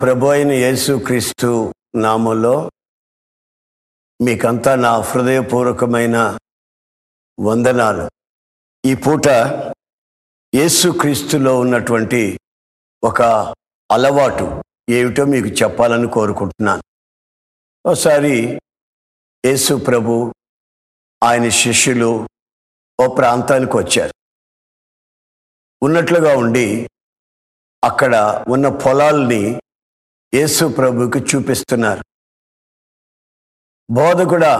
ప్రభు అయిన యేసుక్రీస్తు నామంలో మీకంతా నా హృదయపూర్వకమైన వందనాలు ఈ పూట యేసుక్రీస్తులో ఉన్నటువంటి ఒక అలవాటు ఏమిటో మీకు చెప్పాలని కోరుకుంటున్నాను ఒకసారి యేసు ప్రభు ఆయన శిష్యులు ఓ ప్రాంతానికి వచ్చారు ఉన్నట్లుగా ఉండి అక్కడ ఉన్న పొలాల్ని యేసు ప్రభుకి చూపిస్తున్నారు బోధకుడా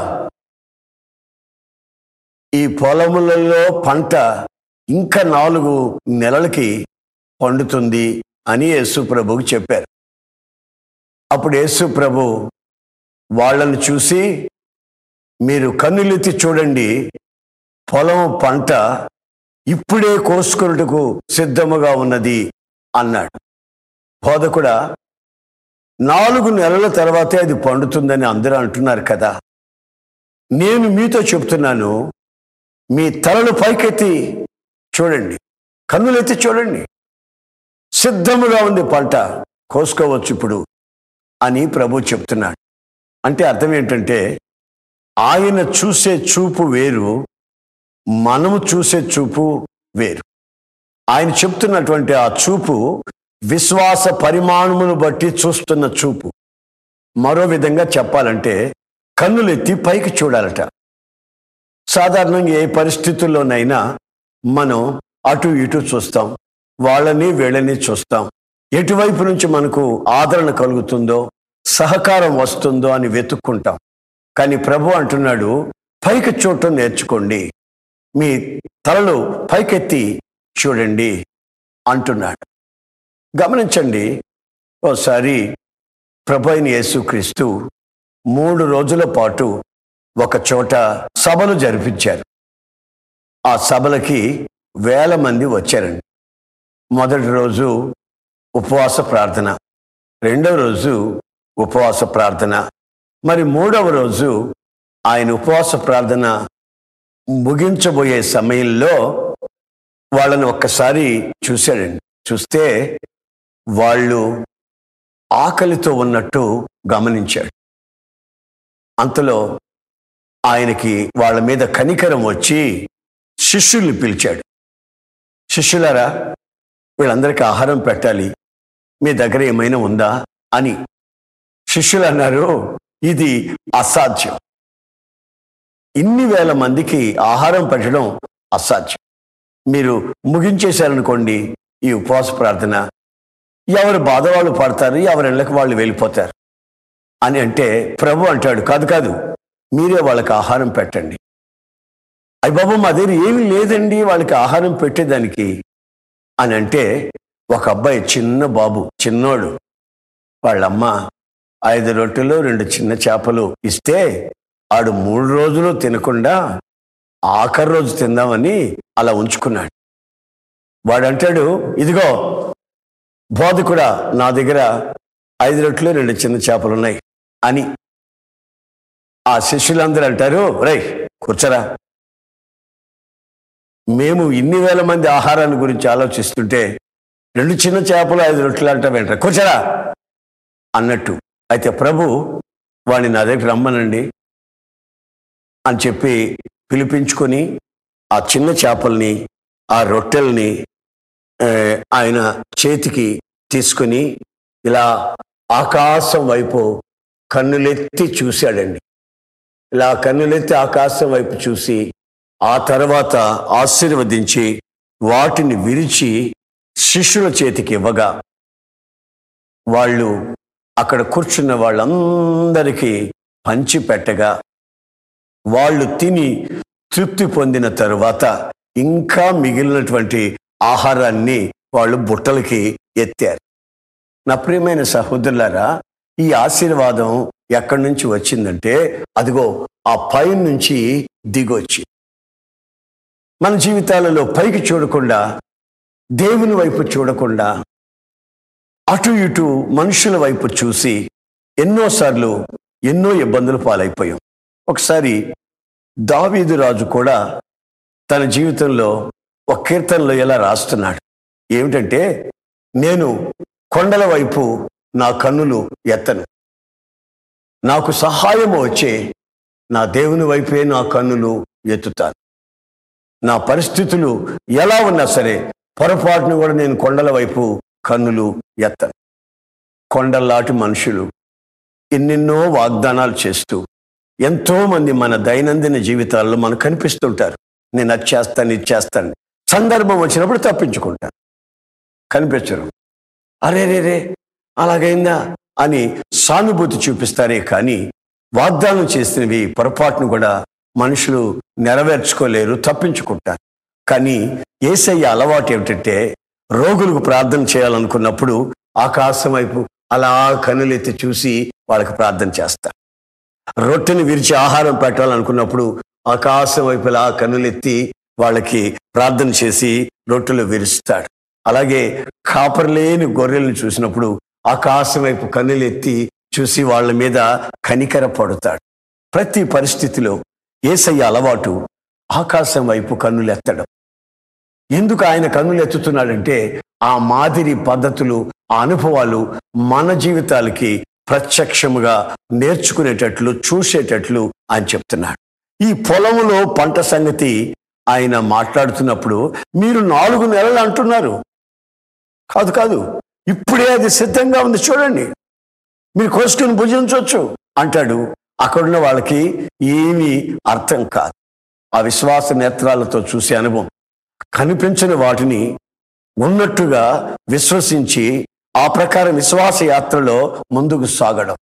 ఈ పొలములలో పంట ఇంకా నాలుగు నెలలకి పండుతుంది అని యేసు ప్రభుకి చెప్పారు అప్పుడు యేసు ప్రభు వాళ్ళని చూసి మీరు కన్నులెత్తి చూడండి పొలం పంట ఇప్పుడే కోసుకున్నట్టుకు సిద్ధముగా ఉన్నది అన్నాడు బోధకుడా నాలుగు నెలల తర్వాతే అది పండుతుందని అందరూ అంటున్నారు కదా నేను మీతో చెప్తున్నాను మీ తలలు పైకెత్తి చూడండి కన్నులెత్తి చూడండి సిద్ధముగా ఉంది పంట కోసుకోవచ్చు ఇప్పుడు అని ప్రభు చెప్తున్నాడు అంటే అర్థం ఏంటంటే ఆయన చూసే చూపు వేరు మనము చూసే చూపు వేరు ఆయన చెప్తున్నటువంటి ఆ చూపు విశ్వాస పరిమాణమును బట్టి చూస్తున్న చూపు మరో విధంగా చెప్పాలంటే కన్నులెత్తి పైకి చూడాలట సాధారణంగా ఏ పరిస్థితుల్లోనైనా మనం అటు ఇటు చూస్తాం వాళ్ళని వీళ్ళని చూస్తాం ఎటువైపు నుంచి మనకు ఆదరణ కలుగుతుందో సహకారం వస్తుందో అని వెతుక్కుంటాం కానీ ప్రభు అంటున్నాడు పైకి చూడటం నేర్చుకోండి మీ తలలు పైకెత్తి చూడండి అంటున్నాడు గమనించండి ఓసారి ప్రభు అయిన యేసుక్రీస్తు మూడు రోజుల పాటు ఒక చోట సభలు జరిపించారు ఆ సభలకి వేల మంది వచ్చారండి మొదటి రోజు ఉపవాస ప్రార్థన రెండవ రోజు ఉపవాస ప్రార్థన మరి మూడవ రోజు ఆయన ఉపవాస ప్రార్థన ముగించబోయే సమయంలో వాళ్ళని ఒక్కసారి చూశాడండి చూస్తే వాళ్ళు ఆకలితో ఉన్నట్టు గమనించాడు అంతలో ఆయనకి వాళ్ళ మీద కనికరం వచ్చి శిష్యుల్ని పిలిచాడు శిష్యులారా వీళ్ళందరికీ ఆహారం పెట్టాలి మీ దగ్గర ఏమైనా ఉందా అని శిష్యులు అన్నారు ఇది అసాధ్యం ఇన్ని వేల మందికి ఆహారం పెట్టడం అసాధ్యం మీరు ముగించేశారనుకోండి ఈ ఉపవాస ప్రార్థన ఎవరు బాధ వాళ్ళు పడతారు ఎవరి ఇళ్ళకి వాళ్ళు వెళ్ళిపోతారు అని అంటే ప్రభు అంటాడు కాదు కాదు మీరే వాళ్ళకి ఆహారం పెట్టండి అయ్య బాబు మా దగ్గర ఏమీ లేదండి వాళ్ళకి ఆహారం పెట్టేదానికి అని అంటే ఒక అబ్బాయి చిన్న బాబు చిన్నోడు వాళ్ళమ్మ ఐదు రొట్టెలు రెండు చిన్న చేపలు ఇస్తే ఆడు మూడు రోజులు తినకుండా ఆఖరి రోజు తిందామని అలా ఉంచుకున్నాడు వాడు అంటాడు ఇదిగో బోధకుడా నా దగ్గర ఐదు రొట్టెలు రెండు చిన్న చేపలు ఉన్నాయి అని ఆ శిష్యులందరూ అంటారు రై కూర్చోరా మేము ఇన్ని వేల మంది ఆహారాన్ని గురించి ఆలోచిస్తుంటే రెండు చిన్న చేపలు ఐదు రొట్టెలు అంటా వెంట కూర్చోరా అన్నట్టు అయితే ప్రభు వాడిని నా దగ్గర రమ్మనండి అని చెప్పి పిలిపించుకొని ఆ చిన్న చేపల్ని ఆ రొట్టెల్ని ఆ, ఆయన చేతికి తీసుకొని ఇలా ఆకాశం వైపు కన్నులెత్తి చూశాడండి ఇలా కన్నులెత్తి ఆకాశం వైపు చూసి ఆ తర్వాత ఆశీర్వదించి వాటిని విరిచి శిష్యుల చేతికి ఇవ్వగా వాళ్ళు అక్కడ కూర్చున్న వాళ్ళందరికీ పంచి పెట్టగా వాళ్ళు తిని తృప్తి పొందిన తరువాత ఇంకా మిగిలినటువంటి ఆహారాన్ని వాళ్ళు బుట్టలకి ఎత్తారు నా ప్రియమైన సహోదరులారా ఈ ఆశీర్వాదం ఎక్కడి నుంచి వచ్చిందంటే అదిగో ఆ పై నుంచి దిగొచ్చి మన జీవితాలలో పైకి చూడకుండా దేవుని వైపు చూడకుండా అటు ఇటు మనుషుల వైపు చూసి ఎన్నోసార్లు ఎన్నో ఇబ్బందులు పాలైపోయాం ఒకసారి దావీదు రాజు కూడా తన జీవితంలో ఒక కీర్తనలో ఇలా రాస్తున్నాడు ఏమిటంటే నేను కొండల వైపు నా కన్నులు ఎత్తను నాకు సహాయం వచ్చే నా దేవుని వైపే నా కన్నులు ఎత్తుతాను నా పరిస్థితులు ఎలా ఉన్నా సరే పొరపాటును కూడా నేను కొండల వైపు కన్నులు ఎత్తను కొండల్లాంటి మనుషులు ఎన్నెన్నో వాగ్దానాలు చేస్తూ ఎంతో మంది మన దైనందిన జీవితాల్లో మనకు కనిపిస్తుంటారు నేను అది చేస్తాను ఇది చేస్తాను సందర్భం వచ్చినప్పుడు తప్పించుకుంటాను కనిపించరు అరే రే రే అలాగైందా అని సానుభూతి చూపిస్తారే కానీ వాగ్దానం చేసినవి పొరపాటును కూడా మనుషులు నెరవేర్చుకోలేరు తప్పించుకుంటారు కానీ ఏసయ్య అలవాటు ఏమిటంటే రోగులకు ప్రార్థన చేయాలనుకున్నప్పుడు ఆకాశం వైపు అలా కనులెత్తి చూసి వాళ్ళకి ప్రార్థన చేస్తారు రొట్టెని విరిచి ఆహారం పెట్టాలనుకున్నప్పుడు ఆకాశం వైపు అలా కనులెత్తి వాళ్ళకి ప్రార్థన చేసి రొట్టెలు విరుస్తాడు అలాగే కాపర్లేని గొర్రెలను చూసినప్పుడు ఆకాశం వైపు కన్నులెత్తి చూసి వాళ్ళ మీద కనికర పడుతాడు ప్రతి పరిస్థితిలో ఏసయ్య అలవాటు ఆకాశం వైపు కన్నులెత్తడం ఎందుకు ఆయన కన్నులు ఎత్తుతున్నాడంటే ఆ మాదిరి పద్ధతులు ఆ అనుభవాలు మన జీవితాలకి ప్రత్యక్షముగా నేర్చుకునేటట్లు చూసేటట్లు ఆయన చెప్తున్నాడు ఈ పొలంలో పంట సంగతి ఆయన మాట్లాడుతున్నప్పుడు మీరు నాలుగు నెలలు అంటున్నారు కాదు కాదు ఇప్పుడే అది సిద్ధంగా ఉంది చూడండి మీరు కోసుకుని భుజించవచ్చు అంటాడు అక్కడున్న వాళ్ళకి ఏమీ అర్థం కాదు ఆ విశ్వాస నేత్రాలతో చూసే అనుభవం కనిపించని వాటిని ఉన్నట్టుగా విశ్వసించి ఆ ప్రకారం విశ్వాస యాత్రలో ముందుకు సాగడం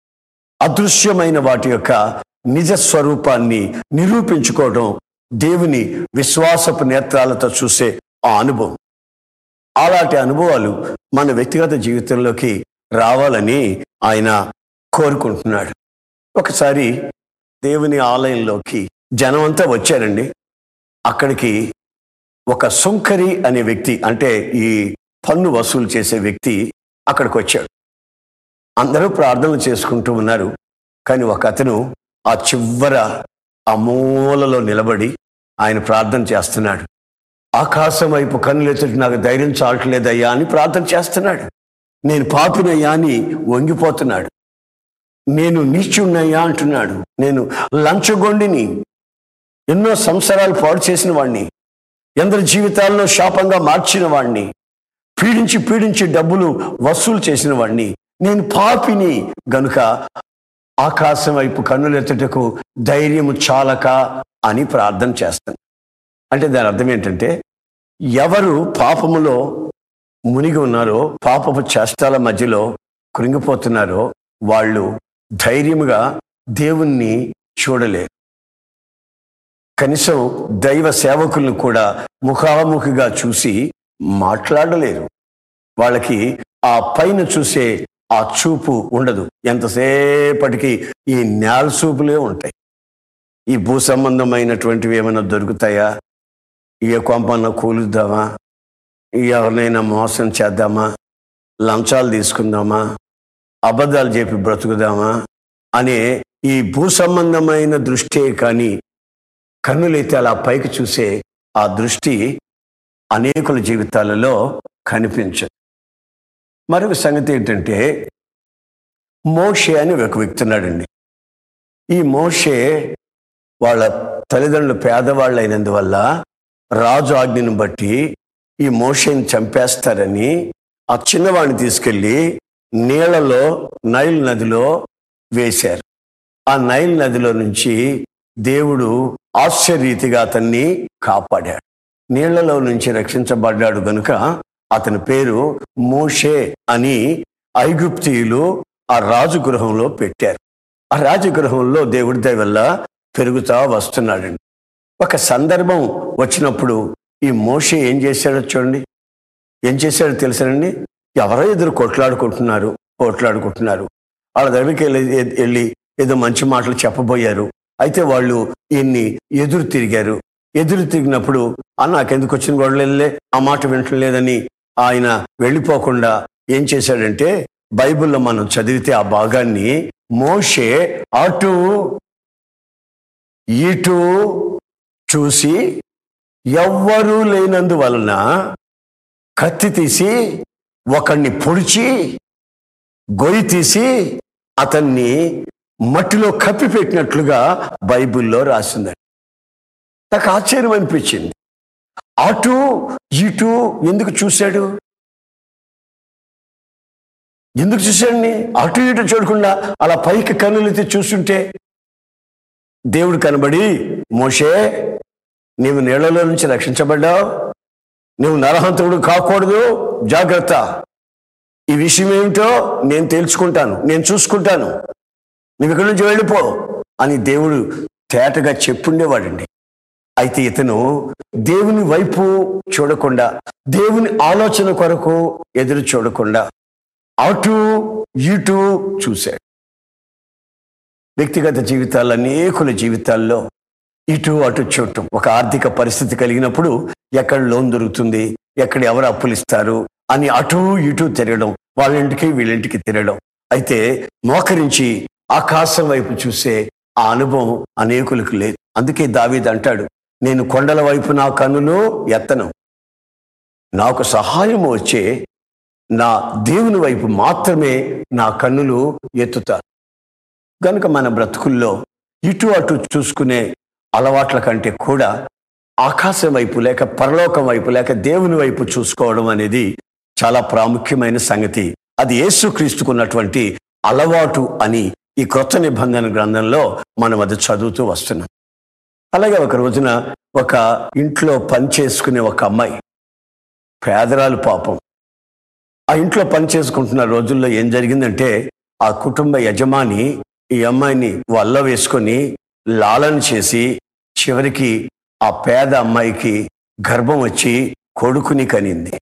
అదృశ్యమైన వాటి యొక్క నిజ స్వరూపాన్ని నిరూపించుకోవడం దేవుని విశ్వాసపు నేత్రాలతో చూసే ఆ అనుభవం అలాంటి అనుభవాలు మన వ్యక్తిగత జీవితంలోకి రావాలని ఆయన కోరుకుంటున్నాడు ఒకసారి దేవుని ఆలయంలోకి జనమంతా వచ్చారండి అక్కడికి ఒక సుంకరి అనే వ్యక్తి అంటే ఈ పన్ను వసూలు చేసే వ్యక్తి అక్కడికి వచ్చాడు అందరూ ప్రార్థనలు చేసుకుంటూ ఉన్నారు కానీ ఒక అతను ఆ చివర ఆ మూలలో నిలబడి ఆయన ప్రార్థన చేస్తున్నాడు ఆకాశం వైపు కన్నులెత్తుటి నాకు ధైర్యం చాలట్లేదయ్యా అని ప్రార్థన చేస్తున్నాడు నేను పాపినయ్యా అని వంగిపోతున్నాడు నేను నీచున్నయ్యా అంటున్నాడు నేను లంచగొండిని ఎన్నో సంవత్సరాలు పాడు చేసిన వాడిని ఎందరి జీవితాల్లో శాపంగా మార్చిన వాడిని పీడించి పీడించి డబ్బులు వసూలు చేసిన వాడిని నేను పాపిని గనుక ఆకాశం వైపు కన్నులెత్తుటకు ధైర్యము చాలక అని ప్రార్థన చేస్తాను అంటే దాని అర్థం ఏంటంటే ఎవరు పాపములో మునిగి ఉన్నారో పాపపు చేష్టాల మధ్యలో కృంగిపోతున్నారో వాళ్ళు ధైర్యముగా దేవుణ్ణి చూడలేరు కనీసం దైవ సేవకులను కూడా ముఖాముఖిగా చూసి మాట్లాడలేరు వాళ్ళకి ఆ పైన చూసే ఆ చూపు ఉండదు ఎంతసేపటికి ఈ నేల చూపులే ఉంటాయి ఈ భూ సంబంధమైనటువంటివి ఏమైనా దొరుకుతాయా ఏ కొంపన్న కూలుద్దామా ఎవరినైనా మోసం చేద్దామా లంచాలు తీసుకుందామా అబద్ధాలు చెప్పి బ్రతుకుదామా అనే ఈ భూ సంబంధమైన దృష్టే కానీ కన్నులైతే అలా పైకి చూసే ఆ దృష్టి అనేకుల జీవితాలలో కనిపించదు మరొక సంగతి ఏంటంటే మోషే అని ఒక వ్యక్తి ఉన్నాడండి ఈ మోషే వాళ్ళ తల్లిదండ్రులు పేదవాళ్ళు అయినందువల్ల రాజు ఆజ్ఞను బట్టి ఈ మోషేని చంపేస్తారని ఆ చిన్నవాడిని తీసుకెళ్ళి నీళ్లలో నైల్ నదిలో వేశారు ఆ నైల్ నదిలో నుంచి దేవుడు ఆశ్చర్యరీతిగా అతన్ని కాపాడాడు నీళ్లలో నుంచి రక్షించబడ్డాడు గనుక అతని పేరు మోషే అని ఐగుప్తీయులు ఆ రాజగృహంలో పెట్టారు ఆ రాజగృహంలో దేవుడి దయ వల్ల పెరుగుతా వస్తున్నాడండి ఒక సందర్భం వచ్చినప్పుడు ఈ మోషే ఏం చేశాడో చూడండి ఏం చేశాడో తెలుసానండి ఎవరో ఎదురు కొట్లాడుకుంటున్నారు కొట్లాడుకుంటున్నారు వాళ్ళ దగ్గరికి వెళ్ళి వెళ్ళి ఏదో మంచి మాటలు చెప్పబోయారు అయితే వాళ్ళు ఈయన్ని ఎదురు తిరిగారు ఎదురు తిరిగినప్పుడు ఆ నాకెందుకు వచ్చిన గొడవలే ఆ మాట వింటలేదని ఆయన వెళ్ళిపోకుండా ఏం చేశాడంటే బైబిల్లో మనం చదివితే ఆ భాగాన్ని మోషే అటు ఇటు చూసి ఎవ్వరూ లేనందువలన కత్తి తీసి ఒకడిని పొడిచి గొయ్యి తీసి అతన్ని మట్టిలో కప్పిపెట్టినట్లుగా బైబిల్లో రాసిందండి నాకు ఆశ్చర్యం అనిపించింది అటు ఇటు ఎందుకు చూశాడు ఎందుకు చూశాడండి అటు ఇటు చూడకుండా అలా పైకి కన్నులెత్తి చూస్తుంటే దేవుడు కనబడి మోషే నీవు నీళ్లలో నుంచి రక్షించబడ్డావు నువ్వు నరహంతకుడు కాకూడదు జాగ్రత్త ఈ విషయం ఏమిటో నేను తేల్చుకుంటాను నేను చూసుకుంటాను నువ్వు ఇక్కడి నుంచి వెళ్ళిపో అని దేవుడు తేటగా చెప్పుండేవాడండి అయితే ఇతను దేవుని వైపు చూడకుండా దేవుని ఆలోచన కొరకు ఎదురు చూడకుండా అటు ఇటు చూశాడు వ్యక్తిగత జీవితాలు అనేకుల జీవితాల్లో ఇటు అటు చూడటం ఒక ఆర్థిక పరిస్థితి కలిగినప్పుడు ఎక్కడ లోన్ దొరుకుతుంది ఎక్కడ ఎవరు అప్పులు ఇస్తారు అని అటు ఇటు తిరగడం వాళ్ళ ఇంటికి వీళ్ళింటికి తిరగడం అయితే మోకరించి ఆకాశం వైపు చూసే ఆ అనుభవం అనేకులకు లేదు అందుకే దావీద్ అంటాడు నేను కొండల వైపు నా కన్నులు ఎత్తను నాకు సహాయం వచ్చే నా దేవుని వైపు మాత్రమే నా కన్నులు ఎత్తుతాను కనుక మన బ్రతుకుల్లో ఇటు అటు చూసుకునే అలవాట్ల కంటే కూడా ఆకాశం వైపు లేక పరలోకం వైపు లేక దేవుని వైపు చూసుకోవడం అనేది చాలా ప్రాముఖ్యమైన సంగతి అది యేసుక్రీస్తుకున్నటువంటి అలవాటు అని ఈ క్రొత్త నిబంధన గ్రంథంలో మనం అది చదువుతూ వస్తున్నాం అలాగే ఒక రోజున ఒక ఇంట్లో పని చేసుకునే ఒక అమ్మాయి పేదరాలు పాపం ఆ ఇంట్లో పని చేసుకుంటున్న రోజుల్లో ఏం జరిగిందంటే ఆ కుటుంబ యజమాని ఈ అమ్మాయిని వల్ల వేసుకొని లాలన చేసి చివరికి ఆ పేద అమ్మాయికి గర్భం వచ్చి కొడుకుని కనింది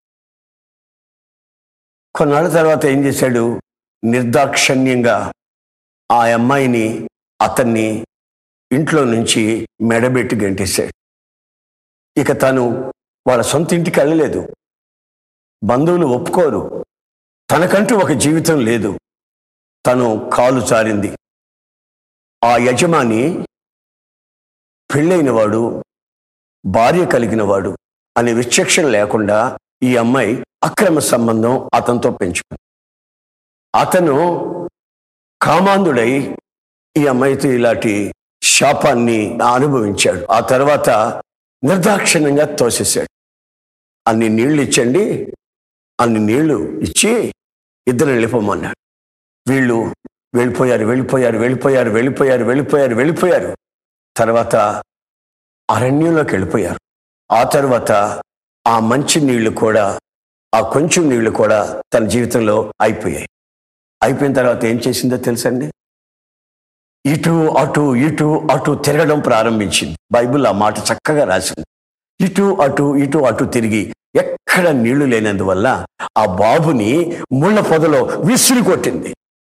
కొన్నాళ్ళ తర్వాత ఏం చేశాడు నిర్దాక్షణ్యంగా ఆ అమ్మాయిని అతన్ని ఇంట్లో నుంచి మెడబెట్టి గంటేశాడు ఇక తను వాళ్ళ సొంత ఇంటికి వెళ్ళలేదు బంధువులు ఒప్పుకోరు తనకంటూ ఒక జీవితం లేదు తను కాలు చారింది ఆ యజమాని పెళ్ళైన వాడు భార్య కలిగిన వాడు అనే విచక్షణ లేకుండా ఈ అమ్మాయి అక్రమ సంబంధం అతనితో పెంచుకుంది అతను కామాంధుడై ఈ అమ్మాయితో ఇలాంటి శాపాన్ని అనుభవించాడు ఆ తర్వాత నిర్దాక్షిణ్యంగా తోసేశాడు అన్ని నీళ్లు ఇచ్చండి అన్ని నీళ్లు ఇచ్చి ఇద్దరు వెళ్ళిపోమన్నాడు వీళ్ళు వెళ్ళిపోయారు వెళ్ళిపోయారు వెళ్ళిపోయారు వెళ్ళిపోయారు వెళ్ళిపోయారు వెళ్ళిపోయారు తర్వాత అరణ్యంలోకి వెళ్ళిపోయారు ఆ తర్వాత ఆ మంచి నీళ్లు కూడా ఆ కొంచెం నీళ్లు కూడా తన జీవితంలో అయిపోయాయి అయిపోయిన తర్వాత ఏం చేసిందో తెలుసండి ఇటు అటు ఇటు అటు తిరగడం ప్రారంభించింది బైబిల్ ఆ మాట చక్కగా రాసింది ఇటు అటు ఇటు అటు తిరిగి ఎక్కడ నీళ్లు లేనందువల్ల ఆ బాబుని ముళ్ళ పొదలో విసిరి కొట్టింది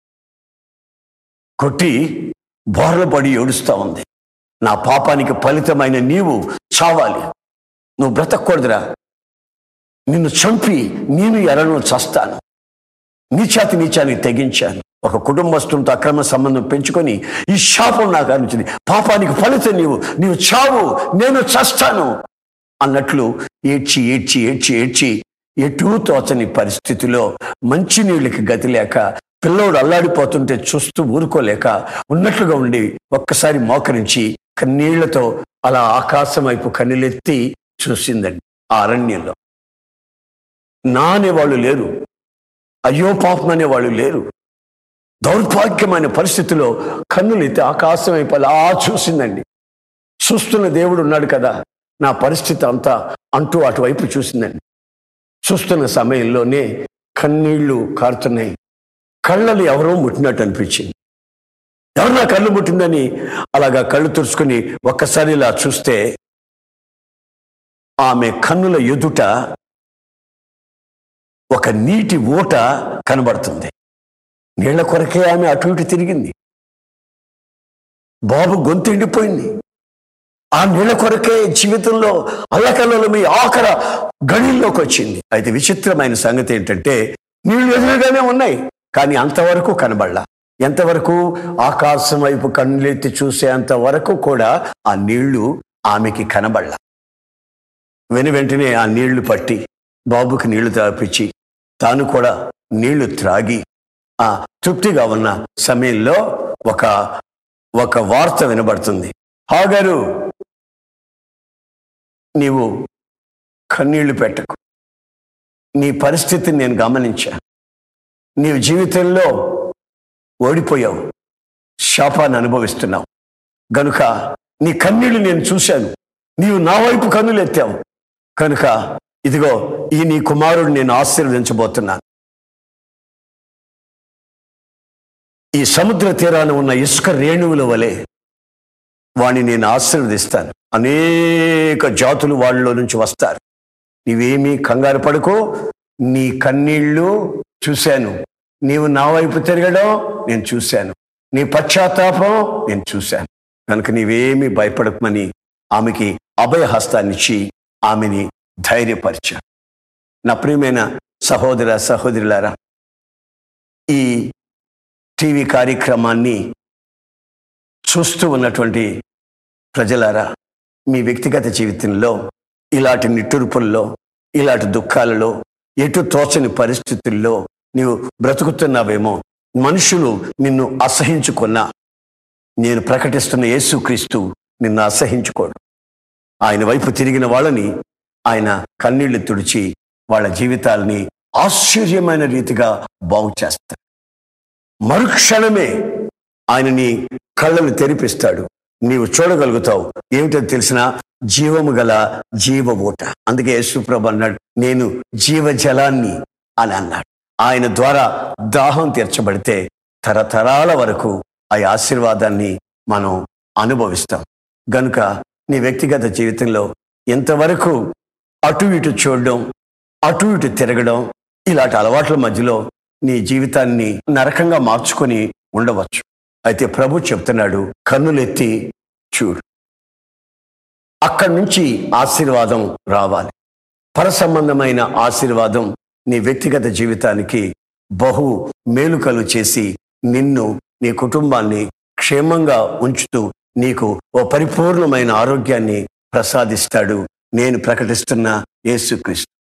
కొట్టి బోర్ల పడి ఏడుస్తా ఉంది నా పాపానికి ఫలితమైన నీవు చావాలి నువ్వు బ్రతకూడదురా నిన్ను చంపి నేను ఎరను చస్తాను నీచాతి నీచాన్ని తెగించాను ఒక కుటుంబస్తులతో అక్రమ సంబంధం పెంచుకొని ఈ శాపం నాకు అనిపించింది పాపానికి ఫలితం నీవు నీవు చావు నేను చస్తాను అన్నట్లు ఏడ్చి ఏడ్చి ఏడ్చి ఏడ్చి ఎటూ తోచని పరిస్థితిలో మంచినీళ్ళకి గతి లేక పిల్లోడు అల్లాడిపోతుంటే చూస్తూ ఊరుకోలేక ఉన్నట్లుగా ఉండి ఒక్కసారి మోకరించి కన్నీళ్లతో అలా ఆకాశం వైపు కన్నీళ్ళెత్తి చూసిందండి ఆ అరణ్యంలో నా అనేవాళ్ళు లేరు అయ్యో పాపం అనేవాళ్ళు లేరు దౌర్భాగ్యమైన పరిస్థితిలో కన్నులెత్తి ఆకాశం వైపు అలా చూసిందండి చూస్తున్న దేవుడు ఉన్నాడు కదా నా పరిస్థితి అంతా అంటూ అటువైపు చూసిందండి చూస్తున్న సమయంలోనే కన్నీళ్లు కారుతున్నాయి కళ్ళలు ఎవరో ముట్టినట్టు అనిపించింది ఎవరు నా కళ్ళు ముట్టిందని అలాగా కళ్ళు తుడుచుకుని ఒక్కసారి ఇలా చూస్తే ఆమె కన్నుల ఎదుట ఒక నీటి ఊట కనబడుతుంది నీళ్ల కొరకే ఆమె అటు ఇటు తిరిగింది బాబు గొంతు ఎండిపోయింది ఆ నీళ్ల కొరకే జీవితంలో అల్లకల్లలో మీ ఆఖర గడిల్లోకి వచ్చింది అయితే విచిత్రమైన సంగతి ఏంటంటే నీళ్లు ఎదురుగానే ఉన్నాయి కానీ అంతవరకు కనబడలా ఎంతవరకు ఆకాశం వైపు కళ్ళెత్తి చూసేంత వరకు కూడా ఆ నీళ్లు ఆమెకి కనబడలా వెను వెంటనే ఆ నీళ్లు పట్టి బాబుకి నీళ్లు తాపించి తాను కూడా నీళ్లు త్రాగి ఆ తృప్తిగా ఉన్న సమయంలో ఒక ఒక వార్త వినబడుతుంది హాగరు నీవు కన్నీళ్లు పెట్టకు నీ పరిస్థితిని నేను గమనించా నీవు జీవితంలో ఓడిపోయావు శాపాన్ని అనుభవిస్తున్నావు గనుక నీ కన్నీళ్లు నేను చూశాను నీవు నా వైపు కన్నులు ఎత్తావు కనుక ఇదిగో ఈ నీ కుమారుడు నేను ఆశీర్వదించబోతున్నాను ఈ సముద్ర తీరాన ఉన్న ఇసుక రేణువుల వలె వాణ్ణి నేను ఆశీర్వదిస్తాను అనేక జాతులు వాళ్ళలో నుంచి వస్తారు నీవేమీ కంగారు పడుకో నీ కన్నీళ్ళు చూశాను నీవు నా వైపు తిరగడం నేను చూశాను నీ పశ్చాత్తాపం నేను చూశాను కనుక నీవేమీ భయపడకమని ఆమెకి అభయహస్తాన్నిచ్చి ఆమెని ధైర్యపరిచాను నా ప్రియమైన సహోదర సహోదరులారా ఈ టీవీ కార్యక్రమాన్ని చూస్తూ ఉన్నటువంటి ప్రజలారా మీ వ్యక్తిగత జీవితంలో ఇలాంటి నిట్టూర్పుల్లో ఇలాంటి దుఃఖాలలో ఎటు తోచని పరిస్థితుల్లో నీవు బ్రతుకుతున్నావేమో మనుషులు నిన్ను అసహించుకున్నా నేను ప్రకటిస్తున్న యేసుక్రీస్తు నిన్ను అసహించుకోడు ఆయన వైపు తిరిగిన వాళ్ళని ఆయన కన్నీళ్లు తుడిచి వాళ్ళ జీవితాలని ఆశ్చర్యమైన రీతిగా బాగు చేస్తాడు మరుక్షణమే ఆయన నీ కళ్ళను తెరిపిస్తాడు నీవు చూడగలుగుతావు ఏమిటో తెలిసిన జీవము గల జీవ ఊట అందుకే యేసుప్రభు అన్నాడు నేను జీవజలాన్ని అని అన్నాడు ఆయన ద్వారా దాహం తీర్చబడితే తరతరాల వరకు ఆ ఆశీర్వాదాన్ని మనం అనుభవిస్తాం గనుక నీ వ్యక్తిగత జీవితంలో ఎంతవరకు అటు ఇటు చూడడం అటు ఇటు తిరగడం ఇలాంటి అలవాట్ల మధ్యలో నీ జీవితాన్ని నరకంగా మార్చుకొని ఉండవచ్చు అయితే ప్రభు చెప్తున్నాడు కన్నులెత్తి చూడు అక్కడి నుంచి ఆశీర్వాదం రావాలి పర సంబంధమైన ఆశీర్వాదం నీ వ్యక్తిగత జీవితానికి బహు మేలుకలు చేసి నిన్ను నీ కుటుంబాన్ని క్షేమంగా ఉంచుతూ నీకు ఓ పరిపూర్ణమైన ఆరోగ్యాన్ని ప్రసాదిస్తాడు నేను ప్రకటిస్తున్న యేసుక్రీస్తు